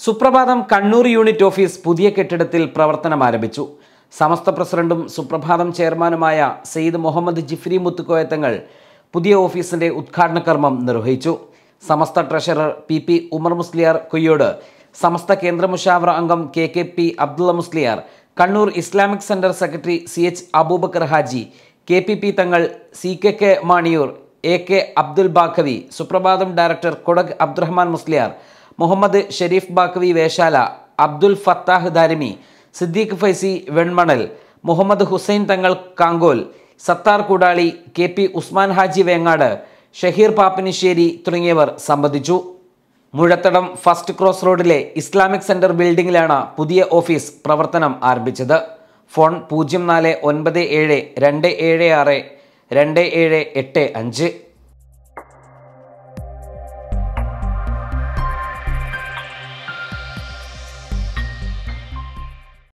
സുപ്രഭാതം Kannur unit office പുതിയ കെട്ടിടത്തിൽ പ്രവർത്തനം ആരംഭിച്ചു സമസ്ത പ്രസിഡന്റും സുപ്രഭാതം ചെയർമാനുമായ സെയ്ദ് മുഹമ്മദ് ജിഫ്രി മുത്തുക്കോയത്തങ്ങൾ പുതിയ ഓഫീസിന്റെ ഉദ്ഘാടന കർമ്മം നിർവഹിച്ചു Samastha treasurer P P Umar Musliyar Koyyode Samastha കേന്ദ്ര മുഷാവറ അംഗം K K P Abdulla Musliyar Kannur Islamic centre secretary C H Aboobacker Haji K P P Thangal C K K Maniyoor A K Abdul Baqavi Suprabhatham director Kodak Abdurahman Musliyar Muhammad Shareef Baqavi Veshala Abdul Fathah Darimi Siddique Faizy Venmanal Muhammad Hussain Thangal Kankol Sathar Koodali K P Usman Haji Vengad Shaheer Pappinisseri തുടങ്ങിയവർ സംബന്ധിച്ചു മുഴത്തടം ഫസ്റ്റ് ക്രോസ് റോഡിലെ ഇസ്ലാമിക് സെന്റർ ബിൽഡിംഗിലാണ് പുതിയ ഓഫീസ് പ്രവർത്തനം ആരംഭിച്ചത് ഫോൺ പൂജ്യം നാല് ഒൻപത് ഏഴ് രണ്ട് ഏഴ് ആറ് രണ്ട് ഏഴ് എട്ട് അഞ്ച്